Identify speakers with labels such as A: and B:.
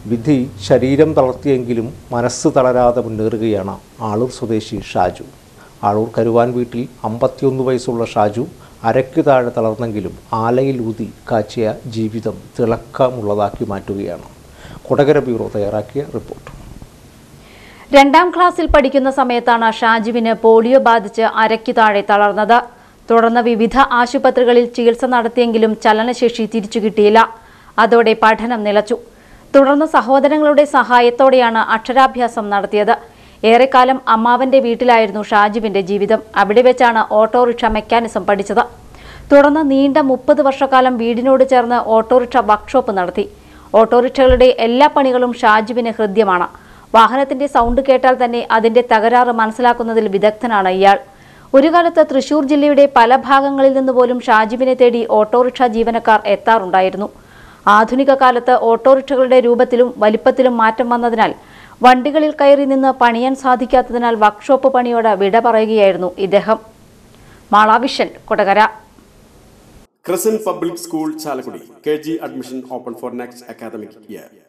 A: വിധി ശരീരം തളർത്തിയെങ്കിലും മനസ്സ് തളരാതെ മുന്നേറുകയാണ് ആളൂർ സ്വദേശി ഷാജു ആളൂർ കരുവാൻ വീട്ടിൽ അമ്പത്തിയൊന്ന് വയസ്സുള്ള ഷാജു അരയ്ക്കു താഴെ തളർന്നെങ്കിലും ആലയിൽ ഊതി കാച്ചിയ ജീവിതം തിളക്കമുള്ളതാക്കി മാറ്റുകയാണ് കൊടകര ബ്യൂറോ തയ്യാറാക്കിയ റിപ്പോർട്ട്
B: രണ്ടാം ക്ലാസ്സിൽ പഠിക്കുന്ന സമയത്താണ് ഷാജുവിന് പോളിയോ ബാധിച്ച് അരയ്ക്കു താഴെ തളർന്നത് തുടർന്ന് വിവിധ ആശുപത്രികളിൽ ചികിത്സ നടത്തിയെങ്കിലും ചലനശേഷി തിരിച്ചു കിട്ടിയില്ല അതോടെ പഠനം നിലച്ചു തുടർന്ന് സഹോദരങ്ങളുടെ സഹായത്തോടെയാണ് അക്ഷരാഭ്യാസം നടത്തിയത് ഏറെക്കാലം അമ്മാവന്റെ വീട്ടിലായിരുന്നു ഷാജുവിന്റെ ജീവിതം അവിടെ വെച്ചാണ് ഓട്ടോറിക്ഷ മെക്കാനിസം പഠിച്ചത് തുടർന്ന് നീണ്ട മുപ്പത് വർഷക്കാലം വീടിനോട് ചേർന്ന് ഓട്ടോറിക്ഷ വർക്ക്ഷോപ്പ് നടത്തി ഓട്ടോറിക്ഷകളുടെ എല്ലാ പണികളും ഷാജുവിന് ഹൃദ്യമാണ് വാഹനത്തിന്റെ സൗണ്ട് കേട്ടാൽ തന്നെ അതിന്റെ തകരാറ് മനസ്സിലാക്കുന്നതിൽ വിദഗ്ധനാണ് ഇയാൾ ഒരു കാലത്ത് തൃശൂർ ജില്ലയുടെ പല ഭാഗങ്ങളിൽ നിന്ന് പോലും ഷാജുവിനെ തേടി ഓട്ടോറിക്ഷ ജീവനക്കാർ എത്താറുണ്ടായിരുന്നു ആധുനിക കാലത്ത് ഓട്ടോറിക്ഷകളുടെ രൂപത്തിലും വലിപ്പത്തിലും മാറ്റം വന്നതിനാൽ വണ്ടികളിൽ കയറി നിന്ന് പണിയാൻ സാധിക്കാത്തതിനാൽ വർക്ക്ഷോപ്പ് പണിയോട് വിട പറയുകയായിരുന്നു ഇദ്ദേഹം Mala Vision Kodakara
C: Crescent Public School, Chalakudi. KG admission open for next academic year.